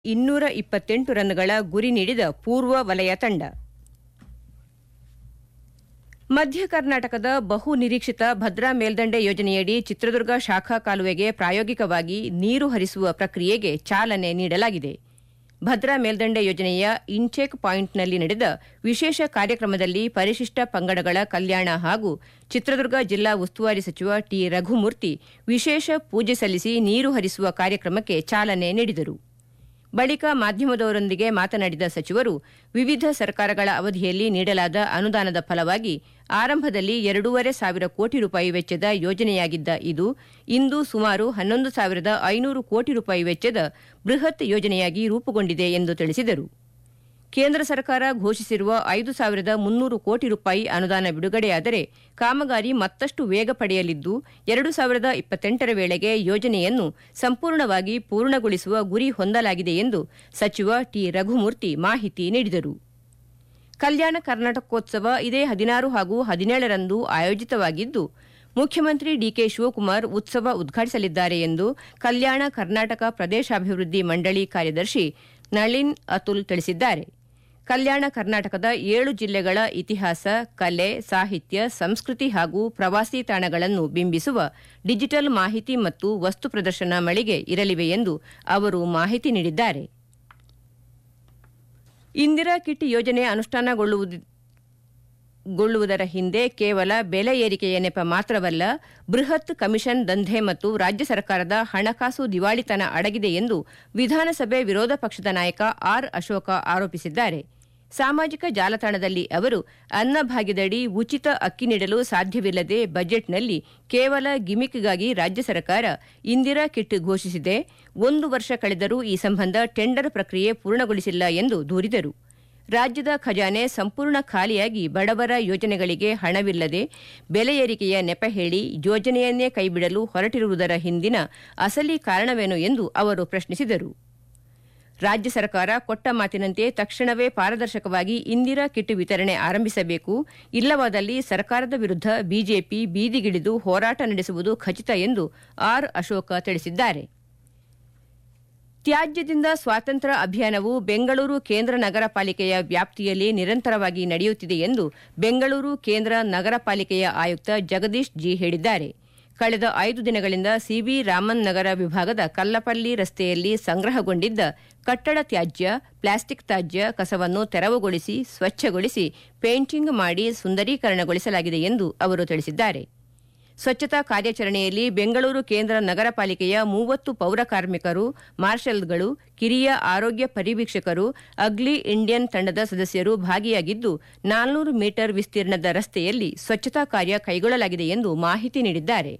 ಇನ್ನೂರ ಇಪ್ಪತ್ತೆಂಟು ರನ್ಗಳ ಗುರಿ ನೀಡಿದ ಪೂರ್ವ ವಲಯ ತಂಡ ಮಧ್ಯ ಕರ್ನಾಟಕದ ಬಹು ನಿರೀಕ್ಷಿತ ಭದ್ರಾ ಮೇಲ್ದಂಡೆ ಯೋಜನೆಯಡಿ ಚಿತ್ರದುರ್ಗ ಶಾಖಾ ಕಾಲುವೆಗೆ ಪ್ರಾಯೋಗಿಕವಾಗಿ ನೀರು ಹರಿಸುವ ಪ್ರಕ್ರಿಯೆಗೆ ಚಾಲನೆ ನೀಡಲಾಗಿದೆ ಭದ್ರಾ ಮೇಲ್ದಂಡೆ ಯೋಜನೆಯ ಇನ್ಚೆಕ್ ಪಾಯಿಂಟ್ನಲ್ಲಿ ನಡೆದ ವಿಶೇಷ ಕಾರ್ಯಕ್ರಮದಲ್ಲಿ ಪರಿಶಿಷ್ಟ ಪಂಗಡಗಳ ಕಲ್ಯಾಣ ಹಾಗೂ ಚಿತ್ರದುರ್ಗ ಜಿಲ್ಲಾ ಉಸ್ತುವಾರಿ ಸಚಿವ ಟಿ ರಘುಮೂರ್ತಿ ವಿಶೇಷ ಪೂಜೆ ಸಲ್ಲಿಸಿ ನೀರು ಹರಿಸುವ ಕಾರ್ಯಕ್ರಮಕ್ಕೆ ಚಾಲನೆ ನೀಡಿದರು ಬಳಿಕ ಮಾಧ್ಯಮದವರೊಂದಿಗೆ ಮಾತನಾಡಿದ ಸಚಿವರು ವಿವಿಧ ಸರ್ಕಾರಗಳ ಅವಧಿಯಲ್ಲಿ ನೀಡಲಾದ ಅನುದಾನದ ಫಲವಾಗಿ ಆರಂಭದಲ್ಲಿ ಎರಡೂವರೆ ಸಾವಿರ ಕೋಟಿ ರೂಪಾಯಿ ವೆಚ್ಚದ ಯೋಜನೆಯಾಗಿದ್ದ ಇದು ಇಂದು ಸುಮಾರು ಹನ್ನೊಂದು ಸಾವಿರದ ಐನೂರು ಕೋಟಿ ರೂಪಾಯಿ ವೆಚ್ಚದ ಬೃಹತ್ ಯೋಜನೆಯಾಗಿ ರೂಪುಗೊಂಡಿದೆ ಎಂದು ತಿಳಿಸಿದರು ಕೇಂದ್ರ ಸರ್ಕಾರ ಘೋಷಿಸಿರುವ ಐದು ಸಾವಿರದ ಮುನ್ನೂರು ಕೋಟಿ ರೂಪಾಯಿ ಅನುದಾನ ಬಿಡುಗಡೆಯಾದರೆ ಕಾಮಗಾರಿ ಮತ್ತಷ್ಟು ವೇಗ ಪಡೆಯಲಿದ್ದು ಎರಡು ಸಾವಿರದ ಇಪ್ಪತ್ತೆಂಟರ ವೇಳೆಗೆ ಯೋಜನೆಯನ್ನು ಸಂಪೂರ್ಣವಾಗಿ ಪೂರ್ಣಗೊಳಿಸುವ ಗುರಿ ಹೊಂದಲಾಗಿದೆ ಎಂದು ಸಚಿವ ಟಿ ರಘುಮೂರ್ತಿ ಮಾಹಿತಿ ನೀಡಿದರು ಕಲ್ಯಾಣ ಕರ್ನಾಟಕೋತ್ಸವ ಇದೇ ಹದಿನಾರು ಹಾಗೂ ಹದಿನೇಳರಂದು ಆಯೋಜಿತವಾಗಿದ್ದು ಮುಖ್ಯಮಂತ್ರಿ ಡಿಕೆ ಶಿವಕುಮಾರ್ ಉತ್ಸವ ಉದ್ಘಾಟಿಸಲಿದ್ದಾರೆ ಎಂದು ಕಲ್ಯಾಣ ಕರ್ನಾಟಕ ಪ್ರದೇಶಾಭಿವೃದ್ಧಿ ಮಂಡಳಿ ಕಾರ್ಯದರ್ಶಿ ನಳಿನ್ ಅತುಲ್ ತಿಳಿಸಿದ್ದಾರೆ ಕಲ್ಯಾಣ ಕರ್ನಾಟಕದ ಏಳು ಜಿಲ್ಲೆಗಳ ಇತಿಹಾಸ ಕಲೆ ಸಾಹಿತ್ಯ ಸಂಸ್ಕೃತಿ ಹಾಗೂ ಪ್ರವಾಸಿ ತಾಣಗಳನ್ನು ಬಿಂಬಿಸುವ ಡಿಜಿಟಲ್ ಮಾಹಿತಿ ಮತ್ತು ವಸ್ತು ಪ್ರದರ್ಶನ ಮಳಿಗೆ ಇರಲಿವೆ ಎಂದು ಅವರು ಮಾಹಿತಿ ನೀಡಿದ್ದಾರೆ ಇಂದಿರಾ ಕಿಟ್ ಯೋಜನೆ ಅನುಷ್ಠಾನಗೊಳ್ಳುವುದರ ಹಿಂದೆ ಕೇವಲ ಬೆಲೆ ಏರಿಕೆಯ ನೆಪ ಮಾತ್ರವಲ್ಲ ಬೃಹತ್ ಕಮಿಷನ್ ದಂಧೆ ಮತ್ತು ರಾಜ್ಯ ಸರ್ಕಾರದ ಹಣಕಾಸು ದಿವಾಳಿತನ ಅಡಗಿದೆ ಎಂದು ವಿಧಾನಸಭೆ ವಿರೋಧ ಪಕ್ಷದ ನಾಯಕ ಆರ್ ಅಶೋಕ ಆರೋಪಿಸಿದ್ದಾರೆ ಸಾಮಾಜಿಕ ಜಾಲತಾಣದಲ್ಲಿ ಅವರು ಅನ್ನಭಾಗ್ಯದಡಿ ಉಚಿತ ಅಕ್ಕಿ ನೀಡಲು ಸಾಧ್ಯವಿಲ್ಲದೆ ಬಜೆಟ್ನಲ್ಲಿ ಕೇವಲ ಗಿಮಿಕ್ಗಾಗಿ ರಾಜ್ಯ ಸರ್ಕಾರ ಇಂದಿರಾ ಕಿಟ್ ಘೋಷಿಸಿದೆ ಒಂದು ವರ್ಷ ಕಳೆದರೂ ಈ ಸಂಬಂಧ ಟೆಂಡರ್ ಪ್ರಕ್ರಿಯೆ ಪೂರ್ಣಗೊಳಿಸಿಲ್ಲ ಎಂದು ದೂರಿದರು ರಾಜ್ಯದ ಖಜಾನೆ ಸಂಪೂರ್ಣ ಖಾಲಿಯಾಗಿ ಬಡವರ ಯೋಜನೆಗಳಿಗೆ ಹಣವಿಲ್ಲದೆ ಬೆಲೆ ಏರಿಕೆಯ ನೆಪ ಹೇಳಿ ಯೋಜನೆಯನ್ನೇ ಕೈಬಿಡಲು ಹೊರಟಿರುವುದರ ಹಿಂದಿನ ಅಸಲಿ ಕಾರಣವೇನು ಎಂದು ಅವರು ಪ್ರಶ್ನಿಸಿದರು ರಾಜ್ಯ ಸರ್ಕಾರ ಕೊಟ್ಟ ಮಾತಿನಂತೆ ತಕ್ಷಣವೇ ಪಾರದರ್ಶಕವಾಗಿ ಇಂದಿರಾ ಕಿಟ್ ವಿತರಣೆ ಆರಂಭಿಸಬೇಕು ಇಲ್ಲವಾದಲ್ಲಿ ಸರ್ಕಾರದ ವಿರುದ್ಧ ಬಿಜೆಪಿ ಬೀದಿಗಿಳಿದು ಹೋರಾಟ ನಡೆಸುವುದು ಖಚಿತ ಎಂದು ಆರ್ ಅಶೋಕ ತಿಳಿಸಿದ್ದಾರೆ ತ್ಯಾಜ್ಯದಿಂದ ಸ್ವಾತಂತ್ರ್ಯ ಅಭಿಯಾನವು ಬೆಂಗಳೂರು ಕೇಂದ್ರ ನಗರ ಪಾಲಿಕೆಯ ವ್ಯಾಪ್ತಿಯಲ್ಲಿ ನಿರಂತರವಾಗಿ ನಡೆಯುತ್ತಿದೆ ಎಂದು ಬೆಂಗಳೂರು ಕೇಂದ್ರ ನಗರ ಪಾಲಿಕೆಯ ಆಯುಕ್ತ ಜಗದೀಶ್ ಜಿ ಹೇಳಿದ್ದಾರೆ ಕಳೆದ ಐದು ದಿನಗಳಿಂದ ಸಿವಿ ರಾಮನ್ ನಗರ ವಿಭಾಗದ ಕಲ್ಲಪಲ್ಲಿ ರಸ್ತೆಯಲ್ಲಿ ಸಂಗ್ರಹಗೊಂಡಿದ್ದ ಕಟ್ಟಡ ತ್ಯಾಜ್ಯ ಪ್ಲಾಸ್ಟಿಕ್ ತ್ಯಾಜ್ಯ ಕಸವನ್ನು ತೆರವುಗೊಳಿಸಿ ಸ್ವಚ್ಛಗೊಳಿಸಿ ಪೇಂಟಿಂಗ್ ಮಾಡಿ ಸುಂದರೀಕರಣಗೊಳಿಸಲಾಗಿದೆ ಎಂದು ಅವರು ತಿಳಿಸಿದ್ದಾರೆ ಸ್ವಚ್ಛತಾ ಕಾರ್ಯಾಚರಣೆಯಲ್ಲಿ ಬೆಂಗಳೂರು ಕೇಂದ್ರ ನಗರ ಪಾಲಿಕೆಯ ಮೂವತ್ತು ಪೌರ ಕಾರ್ಮಿಕರು ಮಾರ್ಷಲ್ಗಳು ಕಿರಿಯ ಆರೋಗ್ಯ ಪರಿವೀಕ್ಷಕರು ಅಗ್ಲಿ ಇಂಡಿಯನ್ ತಂಡದ ಸದಸ್ಯರು ಭಾಗಿಯಾಗಿದ್ದು ನಾಲ್ನೂರು ಮೀಟರ್ ವಿಸ್ತೀರ್ಣದ ರಸ್ತೆಯಲ್ಲಿ ಸ್ವಚ್ಛತಾ ಕಾರ್ಯ ಕೈಗೊಳ್ಳಲಾಗಿದೆ ಎಂದು ಮಾಹಿತಿ ನೀಡಿದ್ದಾರೆ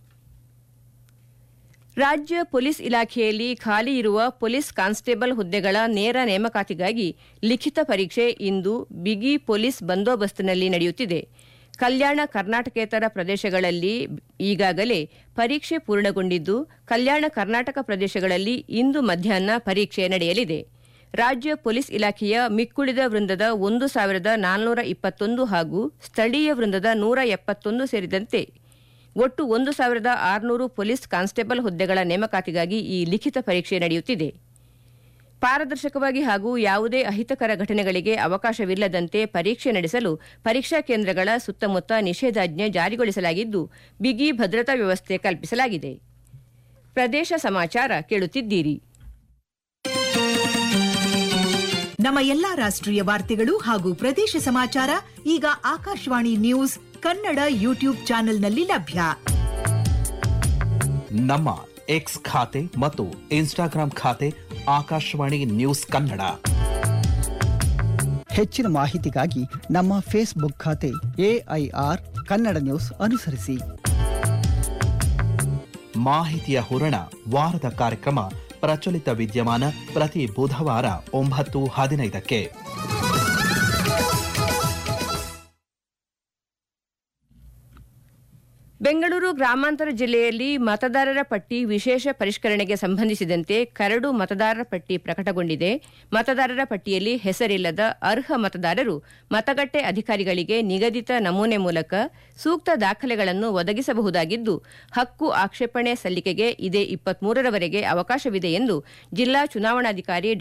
ರಾಜ್ಯ ಪೊಲೀಸ್ ಇಲಾಖೆಯಲ್ಲಿ ಖಾಲಿ ಇರುವ ಪೊಲೀಸ್ ಕಾನ್ಸ್ಟೇಬಲ್ ಹುದ್ದೆಗಳ ನೇರ ನೇಮಕಾತಿಗಾಗಿ ಲಿಖಿತ ಪರೀಕ್ಷೆ ಇಂದು ಬಿಗಿ ಪೊಲೀಸ್ ಬಂದೋಬಸ್ತ್ನಲ್ಲಿ ನಡೆಯುತ್ತಿದೆ ಕಲ್ಯಾಣ ಕರ್ನಾಟಕೇತರ ಪ್ರದೇಶಗಳಲ್ಲಿ ಈಗಾಗಲೇ ಪರೀಕ್ಷೆ ಪೂರ್ಣಗೊಂಡಿದ್ದು ಕಲ್ಯಾಣ ಕರ್ನಾಟಕ ಪ್ರದೇಶಗಳಲ್ಲಿ ಇಂದು ಮಧ್ಯಾಹ್ನ ಪರೀಕ್ಷೆ ನಡೆಯಲಿದೆ ರಾಜ್ಯ ಪೊಲೀಸ್ ಇಲಾಖೆಯ ಮಿಕ್ಕುಳಿದ ವೃಂದದ ಒಂದು ಸಾವಿರದ ನಾಲ್ನೂರ ಇಪ್ಪತ್ತೊಂದು ಹಾಗೂ ಸ್ಥಳೀಯ ವೃಂದದ ನೂರ ಎಪ್ಪತ್ತೊಂದು ಸೇರಿದಂತೆ ಒಟ್ಟು ಒಂದು ಸಾವಿರದ ಆರುನೂರು ಪೊಲೀಸ್ ಕಾನ್ಸ್ಟೇಬಲ್ ಹುದ್ದೆಗಳ ನೇಮಕಾತಿಗಾಗಿ ಈ ಲಿಖಿತ ಪರೀಕ್ಷೆ ನಡೆಯುತ್ತಿದೆ ಪಾರದರ್ಶಕವಾಗಿ ಹಾಗೂ ಯಾವುದೇ ಅಹಿತಕರ ಘಟನೆಗಳಿಗೆ ಅವಕಾಶವಿಲ್ಲದಂತೆ ಪರೀಕ್ಷೆ ನಡೆಸಲು ಪರೀಕ್ಷಾ ಕೇಂದ್ರಗಳ ಸುತ್ತಮುತ್ತ ನಿಷೇಧಾಜ್ಞೆ ಜಾರಿಗೊಳಿಸಲಾಗಿದ್ದು ಬಿಗಿ ಭದ್ರತಾ ವ್ಯವಸ್ಥೆ ಕಲ್ಪಿಸಲಾಗಿದೆ ಪ್ರದೇಶ ಸಮಾಚಾರ ಕೇಳುತ್ತಿದ್ದೀರಿ ನಮ್ಮ ಎಲ್ಲಾ ರಾಷ್ಟ್ರೀಯ ವಾರ್ತೆಗಳು ಹಾಗೂ ಪ್ರದೇಶ ಸಮಾಚಾರ ಈಗ ಆಕಾಶವಾಣಿ ನ್ಯೂಸ್ ಕನ್ನಡ ಯೂಟ್ಯೂಬ್ ಚಾನೆಲ್ನಲ್ಲಿ ಲಭ್ಯ ನಮ್ಮ ಎಕ್ಸ್ ಖಾತೆ ಮತ್ತು ಇನ್ಸ್ಟಾಗ್ರಾಂ ಖಾತೆ ಆಕಾಶವಾಣಿ ನ್ಯೂಸ್ ಕನ್ನಡ ಹೆಚ್ಚಿನ ಮಾಹಿತಿಗಾಗಿ ನಮ್ಮ ಫೇಸ್ಬುಕ್ ಖಾತೆ ಎಐಆರ್ ಕನ್ನಡ ನ್ಯೂಸ್ ಅನುಸರಿಸಿ ಮಾಹಿತಿಯ ಹೂರಣ ವಾರದ ಕಾರ್ಯಕ್ರಮ ಪ್ರಚಲಿತ ವಿದ್ಯಮಾನ ಪ್ರತಿ ಬುಧವಾರ ಒಂಬತ್ತು ಹದಿನೈದಕ್ಕೆ ಬೆಂಗಳೂರು ಗ್ರಾಮಾಂತರ ಜಿಲ್ಲೆಯಲ್ಲಿ ಮತದಾರರ ಪಟ್ಟಿ ವಿಶೇಷ ಪರಿಷ್ಕರಣೆಗೆ ಸಂಬಂಧಿಸಿದಂತೆ ಕರಡು ಮತದಾರರ ಪಟ್ಟಿ ಪ್ರಕಟಗೊಂಡಿದೆ ಮತದಾರರ ಪಟ್ಟಿಯಲ್ಲಿ ಹೆಸರಿಲ್ಲದ ಅರ್ಹ ಮತದಾರರು ಮತಗಟ್ಟೆ ಅಧಿಕಾರಿಗಳಿಗೆ ನಿಗದಿತ ನಮೂನೆ ಮೂಲಕ ಸೂಕ್ತ ದಾಖಲೆಗಳನ್ನು ಒದಗಿಸಬಹುದಾಗಿದ್ದು ಹಕ್ಕು ಆಕ್ಷೇಪಣೆ ಸಲ್ಲಿಕೆಗೆ ಇದೇ ಇಪ್ಪತ್ಮೂರರವರೆಗೆ ಅವಕಾಶವಿದೆ ಎಂದು ಜಿಲ್ಲಾ ಚುನಾವಣಾಧಿಕಾರಿ